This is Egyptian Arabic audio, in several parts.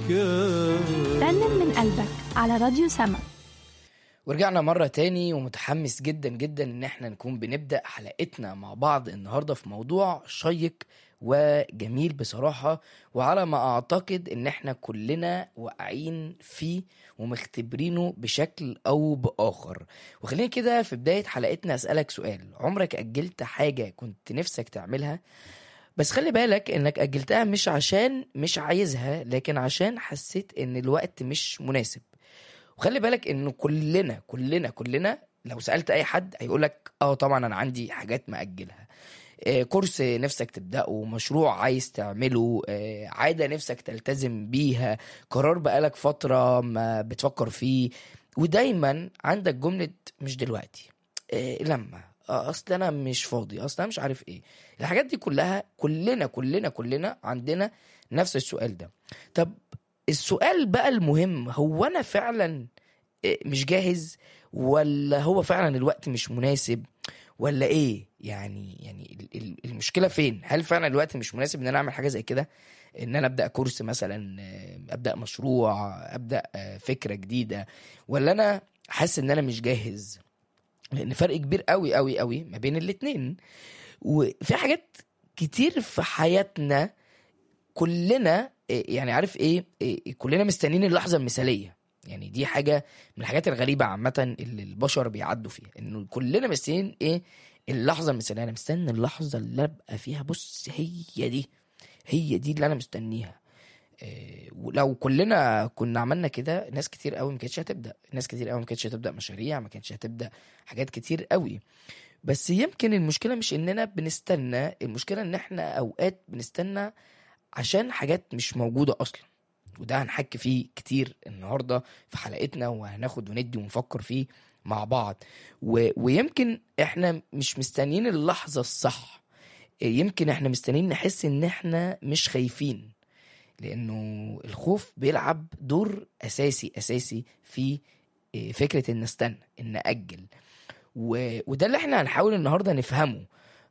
كان رنم من قلبك على راديو سما ورجعنا مرة تاني ومتحمس جدا جدا ان احنا نكون بنبدأ حلقتنا مع بعض النهاردة في موضوع شيق وجميل بصراحة وعلى ما اعتقد ان احنا كلنا واقعين فيه ومختبرينه بشكل او باخر وخلينا كده في بداية حلقتنا اسألك سؤال عمرك اجلت حاجة كنت نفسك تعملها بس خلي بالك انك اجلتها مش عشان مش عايزها لكن عشان حسيت ان الوقت مش مناسب وخلي بالك انه كلنا كلنا كلنا لو سالت اي حد هيقولك اه طبعا انا عندي حاجات ماجلها آه، كورس نفسك تبداه مشروع عايز تعمله آه، عاده نفسك تلتزم بيها قرار بقالك فتره ما بتفكر فيه ودايما عندك جمله مش دلوقتي آه، لما آه، اصل انا مش فاضي اصل انا مش عارف ايه الحاجات دي كلها كلنا كلنا كلنا عندنا نفس السؤال ده طب السؤال بقى المهم هو انا فعلا إيه، مش جاهز ولا هو فعلا الوقت مش مناسب ولا ايه يعني يعني ال- ال- المشكله فين هل فعلا الوقت مش مناسب ان انا اعمل حاجه زي كده ان انا ابدا كورس مثلا آه، ابدا مشروع ابدا آه، فكره جديده ولا انا حاسس ان انا مش جاهز لان فرق كبير قوي قوي قوي ما بين الاتنين وفي حاجات كتير في حياتنا كلنا إيه، يعني عارف ايه إيه، كلنا مستنيين اللحظه المثاليه يعني دي حاجه من الحاجات الغريبه عامه اللي البشر بيعدوا فيها انه كلنا مستنيين ايه اللحظه المثاليه انا مستني اللحظه اللي ابقى فيها بص هي دي هي دي اللي انا مستنيها إيه، ولو كلنا كنا عملنا كده ناس كتير قوي ما كانتش هتبدا ناس كتير قوي ما كانتش هتبدا مشاريع ما كانتش هتبدا حاجات كتير قوي بس يمكن المشكله مش اننا بنستنى المشكله ان احنا اوقات بنستنى عشان حاجات مش موجودة أصلا وده هنحكي فيه كتير النهاردة في حلقتنا وهناخد وندي ونفكر فيه مع بعض و... ويمكن احنا مش مستنيين اللحظة الصح يمكن احنا مستنيين نحس ان احنا مش خايفين لانه الخوف بيلعب دور اساسي اساسي في فكرة ان استنى ان اجل و... وده اللي احنا هنحاول النهاردة نفهمه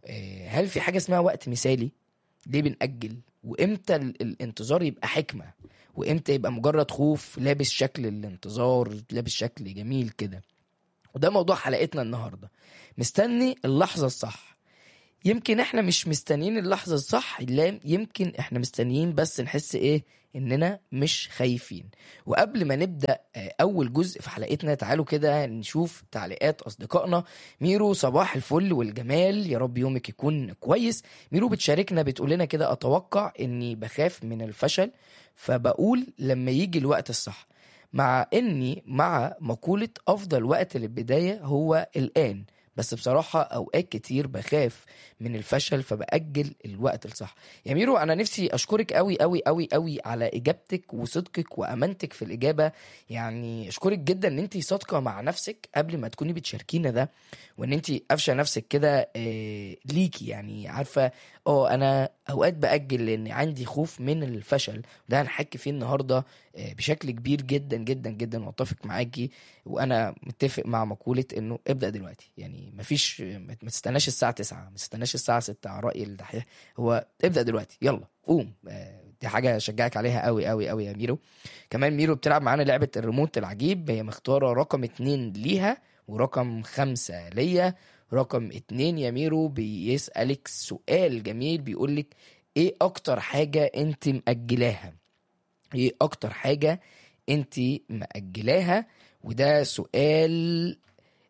هل في حاجة اسمها وقت مثالي ليه بنأجل وامتى ال- الانتظار يبقى حكمة وامتى يبقى مجرد خوف لابس شكل الانتظار لابس شكل جميل كده وده موضوع حلقتنا النهاردة مستني اللحظة الصح يمكن احنا مش مستنيين اللحظة الصح لا يمكن احنا مستنيين بس نحس ايه اننا مش خايفين وقبل ما نبدأ آه، اول جزء في حلقتنا تعالوا كده نشوف تعليقات اصدقائنا ميرو صباح الفل والجمال يا رب يومك يكون كويس ميرو بتشاركنا بتقول لنا كده اتوقع اني بخاف من الفشل فبقول لما يجي الوقت الصح مع اني مع مقولة افضل وقت للبداية هو الان بس بصراحة اوقات كتير بخاف من الفشل فبأجل الوقت الصح يا ميرو انا نفسي اشكرك قوي قوي قوي قوي على اجابتك وصدقك وامانتك في الاجابة يعني اشكرك جدا ان انت صادقة مع نفسك قبل ما تكوني بتشاركينا ده وان انت قافشه نفسك كده آه، ليكي يعني عارفه اه انا اوقات باجل لان عندي خوف من الفشل ده هنحكي فيه النهارده آه، بشكل كبير جدا جدا جدا واتفق معاكي وانا متفق مع مقوله انه ابدا دلوقتي يعني مفيش ما تستناش الساعه 9 ما تستناش الساعه 6 على راي الدحيح هو ابدا دلوقتي يلا قوم آه، دي حاجه اشجعك عليها قوي قوي قوي يا ميرو كمان ميرو بتلعب معانا لعبه الريموت العجيب هي مختاره رقم اتنين ليها ورقم خمسة ليا رقم اتنين يا ميرو بيسألك سؤال جميل بيقولك ايه اكتر حاجة انت مأجلاها ايه اكتر حاجة انت مأجلاها وده سؤال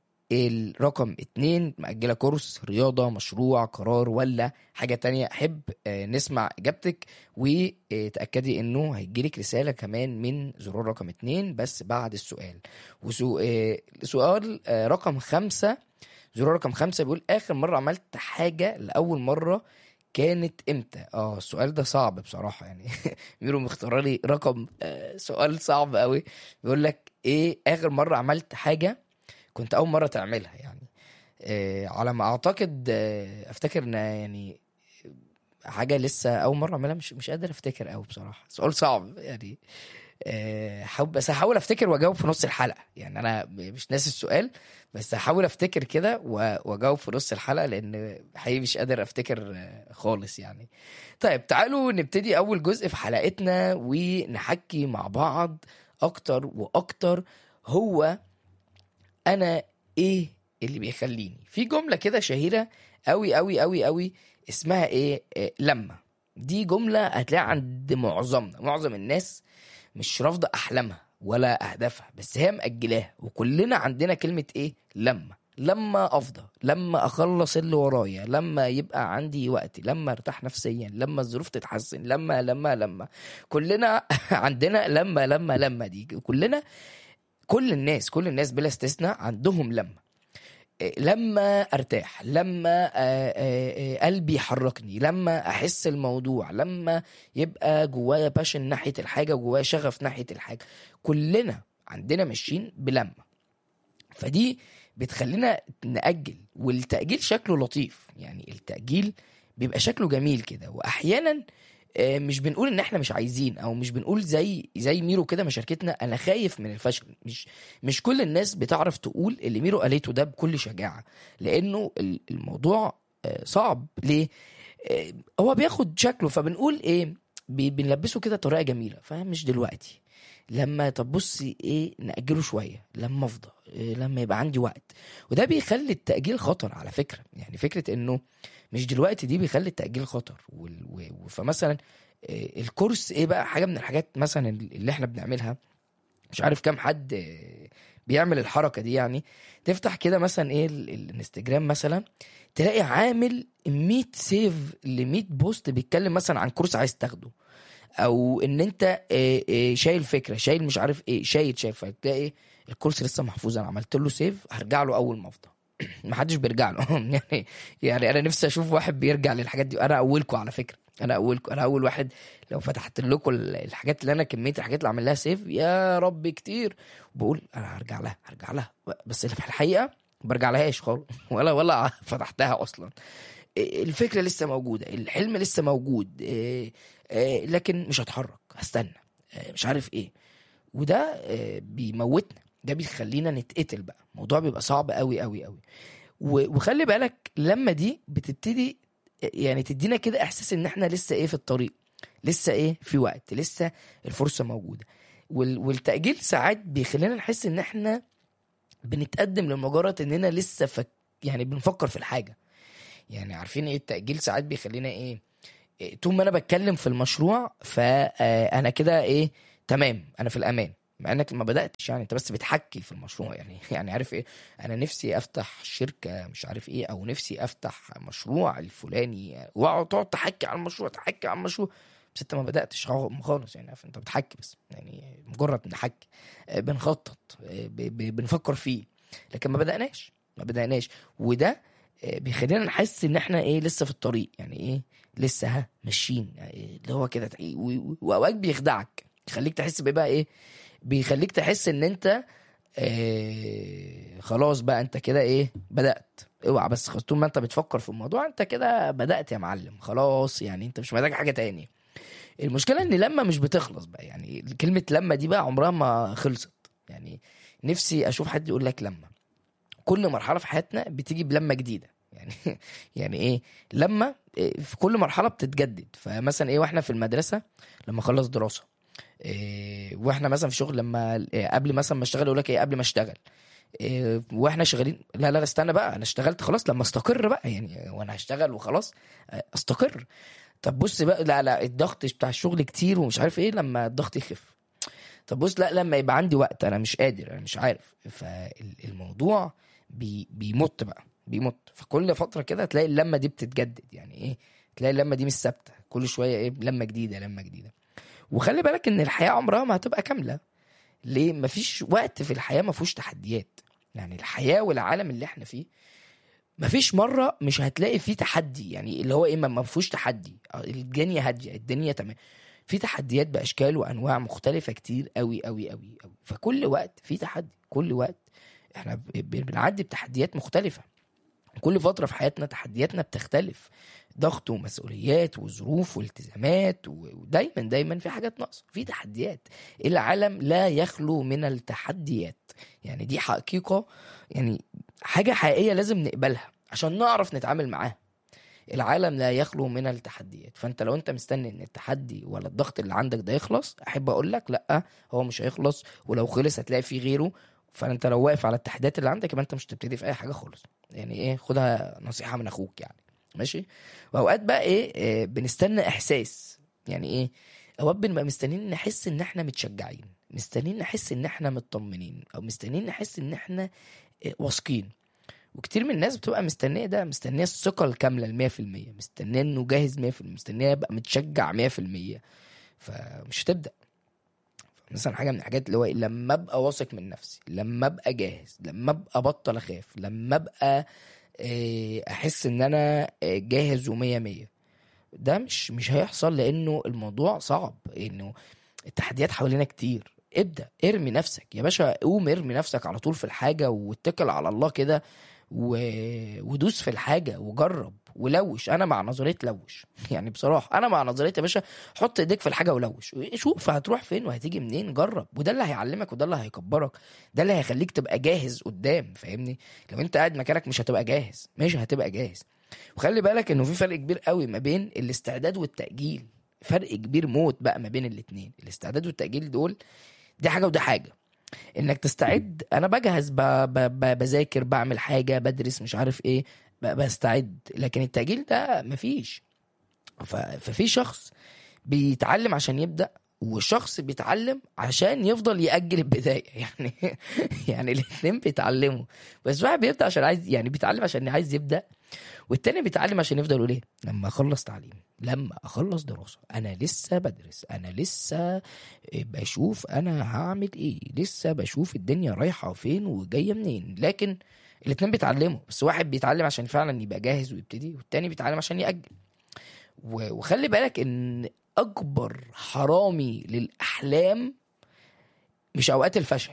الرقم اتنين مأجلة كورس رياضة مشروع قرار ولا حاجة تانية أحب آه، نسمع إجابتك وتأكدي إنه هيجيلك رسالة كمان من زرار رقم اتنين بس بعد السؤال وسؤال رقم خمسة زرار رقم خمسة بيقول آخر مرة عملت حاجة لأول مرة كانت امتى اه السؤال ده صعب بصراحة يعني ميرو مختار لي رقم آه، سؤال صعب قوي بيقول لك ايه اخر مرة عملت حاجة كنت اول مرة تعملها يعني آه، على ما اعتقد آه، افتكر ان يعني حاجة لسه اول مرة اعملها مش مش قادر افتكر قوي بصراحة سؤال صعب يعني آه، حاول بس هحاول افتكر واجاوب في نص الحلقه يعني انا مش ناسي السؤال بس هحاول افتكر كده و- واجاوب في نص الحلقه لان حقيقي مش قادر افتكر آه، خالص يعني طيب تعالوا نبتدي اول جزء في حلقتنا ونحكي مع بعض اكتر واكتر هو انا ايه اللي بيخليني في جمله كده شهيره قوي قوي قوي قوي اسمها ايه آه، لما دي جمله هتلاقيها عند معظمنا معظم الناس مش رافضه احلامها ولا اهدافها بس هي مأجلاها وكلنا عندنا كلمه ايه لما لما افضى لما اخلص اللي ورايا لما يبقى عندي وقت لما ارتاح نفسيا لما الظروف تتحسن لما لما لما كلنا عندنا لما لما لما دي كلنا كل الناس كل الناس بلا استثناء عندهم لما إيه، لما ارتاح لما آه، آه، آه، قلبي يحركني لما احس الموضوع لما يبقى جوايا باشن ناحيه الحاجه جوايا شغف ناحيه الحاجه كلنا عندنا ماشيين بلما فدي بتخلينا نأجل والتأجيل شكله لطيف يعني التأجيل بيبقى شكله جميل كده واحيانا آه، مش بنقول ان احنا مش عايزين او مش بنقول زي زي ميرو كده مشاركتنا انا خايف من الفشل مش مش كل الناس بتعرف تقول اللي ميرو قالته ده بكل شجاعه لانه ال- الموضوع آه، صعب ليه آه، هو بياخد شكله فبنقول ايه بي- بنلبسه كده طريقه جميله فمش دلوقتي لما طب بصي ايه ناجله شويه لما افضى إيه لما يبقى عندي وقت وده بيخلي التاجيل خطر على فكره يعني فكره انه مش دلوقتي دي بيخلي التاجيل خطر وال- و- و- فمثلا إيه الكورس ايه بقى حاجه من الحاجات مثلا اللي احنا بنعملها مش عارف كام حد إيه، بيعمل الحركه دي يعني تفتح كده مثلا ايه ال- ال- الانستجرام مثلا تلاقي عامل 100 سيف ل 100 بوست بيتكلم مثلا عن كورس عايز تاخده او ان انت آه، آه، شايل فكره شايل مش عارف ايه شايل شايل فتلاقي الكورس لسه محفوظ انا عملت له سيف هرجع له اول ما افضى محدش بيرجع له يعني يعني انا نفسي اشوف واحد بيرجع للحاجات دي انا اولكم على فكره انا اولكم انا اول واحد لو فتحت لكم ال- الحاجات اللي انا كميه الحاجات اللي عامل لها سيف يا رب كتير بقول انا هرجع لها هرجع لها بس اللي في الحقيقه ما برجع لهاش خالص ولا ولا فتحتها اصلا الفكره لسه موجوده الحلم لسه موجود إيه، إيه، لكن مش هتحرك هستنى إيه، مش عارف ايه وده إيه، بيموتنا ده بيخلينا نتقتل بقى الموضوع بيبقى صعب قوي قوي قوي و- وخلي بالك لما دي بتبتدي يعني تدينا كده احساس ان احنا لسه ايه في الطريق لسه ايه في وقت لسه الفرصه موجوده وال- والتاجيل ساعات بيخلينا نحس ان احنا بنتقدم لمجرد اننا لسه فك يعني بنفكر في الحاجه يعني عارفين ايه التاجيل ساعات بيخلينا ايه إيه، طول ما انا بتكلم في المشروع فانا كده ايه تمام انا في الامان مع انك ما بداتش يعني انت بس بتحكي في المشروع يعني يعني عارف ايه انا نفسي افتح شركه مش عارف ايه او نفسي افتح مشروع الفلاني واقعد تقعد تحكي عن المشروع تحكي عن المشروع بس انت ما بداتش خا- خالص يعني عارف انت بتحكي بس يعني مجرد بنحكي آه، بنخطط آه، ب- ب- بنفكر فيه لكن ما بدأناش ما بدأناش وده آه، بيخلينا نحس ان احنا ايه لسه في الطريق يعني ايه لسه ها ماشيين يعني اللي هو كده تع- و- و- واوقات بيخدعك يخليك تحس بايه بقى ايه بيخليك تحس ان انت آه خلاص بقى انت كده ايه بدأت اوعى بس خلاص طول ما انت بتفكر في الموضوع انت كده بدأت يا معلم خلاص يعني انت مش محتاج حاجة تاني المشكلة ان لما مش بتخلص بقى يعني كلمة لما دي بقى عمرها ما خلصت يعني نفسي اشوف حد يقول لك لما كل مرحله في حياتنا بتيجي بلمه جديده يعني يعني ايه لما إيه، في كل مرحله بتتجدد فمثلا ايه واحنا في المدرسه لما اخلص دراسه إيه واحنا مثلا في شغل لما إيه قبل مثلا ما اشتغل يقول لك ايه قبل ما اشتغل إيه واحنا شغالين لا لا لا استنى بقى انا اشتغلت خلاص لما استقر بقى يعني وانا هشتغل وخلاص آه، استقر طب بص بقى لا لا الضغط بتاع الشغل كتير ومش عارف ايه لما الضغط يخف طب بص لا لما يبقى عندي وقت انا مش قادر انا مش عارف فالموضوع بي بيمط بقى بيمط فكل فتره كده تلاقي اللمه دي بتتجدد يعني ايه تلاقي اللمه دي مش ثابته كل شويه ايه لمه جديده لمه جديده وخلي بالك ان الحياه عمرها ما هتبقى كامله ليه مفيش وقت في الحياه ما فيهوش تحديات يعني الحياه والعالم اللي احنا فيه مفيش مره مش هتلاقي فيه تحدي يعني اللي هو ايه ما ما فيهوش تحدي الدنيا هاديه الدنيا تمام في تحديات باشكال وانواع مختلفه كتير قوي قوي قوي قوي فكل وقت في تحدي كل وقت احنا ب- ب- بنعدي بتحديات مختلفه كل فتره في حياتنا تحدياتنا بتختلف ضغط ومسؤوليات وظروف والتزامات و- ودايما دايما في حاجات ناقصه في تحديات العالم لا يخلو من التحديات يعني دي حقيقه يعني حاجه حقيقيه لازم نقبلها عشان نعرف نتعامل معاها العالم لا يخلو من التحديات فانت لو انت مستني ان التحدي ولا الضغط اللي عندك ده يخلص احب اقول لك لا هو مش هيخلص ولو خلص هتلاقي فيه غيره فانت لو واقف على التحديات اللي عندك يبقى انت مش هتبتدي في اي حاجه خالص يعني ايه خدها نصيحه من اخوك يعني ماشي واوقات بقى ايه, إيه بنستنى احساس يعني ايه اوقات بنبقى مستنيين نحس ان احنا متشجعين مستنيين نحس ان احنا مطمنين او مستنيين نحس ان احنا إيه واثقين وكتير من الناس بتبقى مستنيه ده مستنيه الثقه الكامله ال 100% مستنيه انه جاهز 100% مستنيه يبقى متشجع 100% فمش هتبدا مثلا حاجه من الحاجات اللي هو إيه، لما ابقى واثق من نفسي لما ابقى جاهز لما ابقى بطل اخاف لما ابقى آه، احس ان انا آه، جاهز ومية مية ده مش مش هيحصل لانه الموضوع صعب انه التحديات حوالينا كتير ابدا ارمي نفسك يا باشا قوم ارمي نفسك على طول في الحاجه واتكل على الله كده و... ودوس في الحاجه وجرب ولوش انا مع نظريه لوش يعني بصراحه انا مع نظريه يا باشا حط ايديك في الحاجه ولوش شوف هتروح فين وهتيجي منين جرب وده اللي هيعلمك وده اللي هيكبرك ده اللي هيخليك تبقى جاهز قدام فاهمني لو انت قاعد مكانك مش هتبقى جاهز مش هتبقى جاهز وخلي بالك انه في فرق كبير قوي ما بين الاستعداد والتاجيل فرق كبير موت بقى ما بين الاتنين الاستعداد والتاجيل دول دي حاجه وده حاجه انك تستعد انا بجهز ب... ب... ب... بذاكر بعمل حاجه بدرس مش عارف ايه ب... بستعد لكن التاجيل ده مفيش ف... ففي شخص بيتعلم عشان يبدا وشخص بيتعلم عشان يفضل يأجل البداية يعني يعني الاتنين بيتعلموا بس واحد بيبدأ عشان عايز يعني بيتعلم عشان عايز يبدأ والتاني بيتعلم عشان يفضل يقول ايه لما اخلص تعليم لما اخلص دراسة انا لسه بدرس انا لسه بشوف انا هعمل ايه لسه بشوف الدنيا رايحة فين وجاية منين لكن الاتنين بيتعلموا بس واحد بيتعلم عشان فعلا يبقى جاهز ويبتدي والتاني بيتعلم عشان يأجل و- وخلي بالك ان اكبر حرامي للاحلام مش اوقات الفشل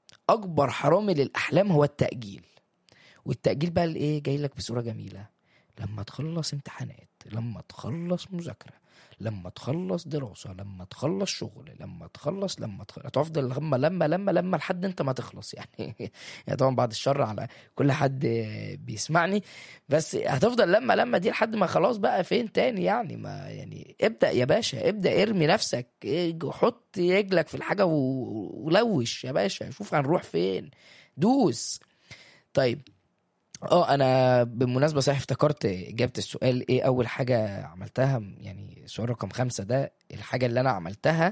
اكبر حرامي للاحلام هو التاجيل والتاجيل بقى الايه جاي لك بصوره جميله لما تخلص امتحانات لما تخلص مذاكره لما تخلص دراسه لما تخلص شغل لما تخلص لما تخلص هتفضل لما لما لما لما لحد انت ما تخلص يعني يعني طبعا بعد الشر على كل حد بيسمعني بس هتفضل لما لما دي لحد ما خلاص بقى فين تاني يعني ما يعني ابدا يا باشا ابدا ارمي نفسك اج- حط رجلك في الحاجه و- ولوش يا باشا شوف هنروح فين دوس طيب اه انا بالمناسبه صحيح افتكرت اجابه السؤال ايه اول حاجه عملتها يعني سؤال رقم خمسة ده الحاجه اللي انا عملتها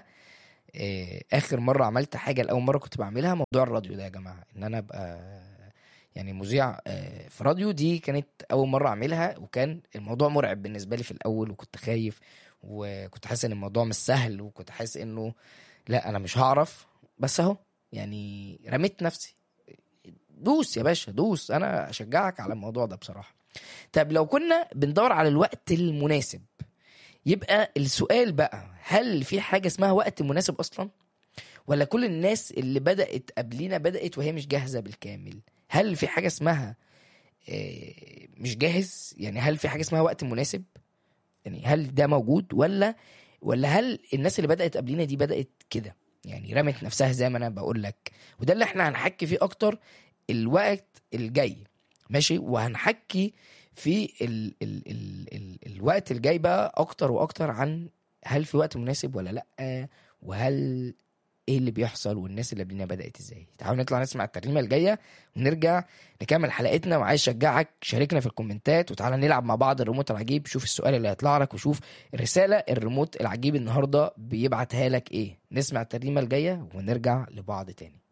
إيه اخر مره عملت حاجه لاول مره كنت بعملها موضوع الراديو ده يا جماعه ان انا ابقى يعني مذيع آه، في راديو دي كانت اول مره اعملها وكان الموضوع مرعب بالنسبه لي في الاول وكنت خايف وكنت حاسس ان الموضوع مش سهل وكنت حاسس انه لا انا مش هعرف بس اهو يعني رميت نفسي دوس يا باشا دوس انا اشجعك على الموضوع ده بصراحه طب لو كنا بندور على الوقت المناسب يبقى السؤال بقى هل في حاجه اسمها وقت مناسب اصلا ولا كل الناس اللي بدات قبلينا بدات وهي مش جاهزه بالكامل هل في حاجه اسمها آه، مش جاهز يعني هل في حاجه اسمها وقت مناسب يعني هل ده موجود ولا ولا هل الناس اللي بدات قبلينا دي بدات كده يعني رمت نفسها زي ما انا بقول لك وده اللي احنا هنحكي فيه اكتر الوقت الجاي ماشي وهنحكي في ال ال ال ال الوقت الجاي بقى اكتر واكتر عن هل في وقت مناسب ولا لا وهل ايه اللي بيحصل والناس اللي قبلنا بدات ازاي تعالوا نطلع نسمع الترنيمه الجايه ونرجع نكمل حلقتنا وعايز اشجعك شاركنا في الكومنتات وتعالى نلعب مع بعض الريموت العجيب شوف السؤال اللي هيطلع لك وشوف الرساله الريموت العجيب النهارده بيبعتها لك ايه نسمع الترنيمه الجايه ونرجع لبعض تاني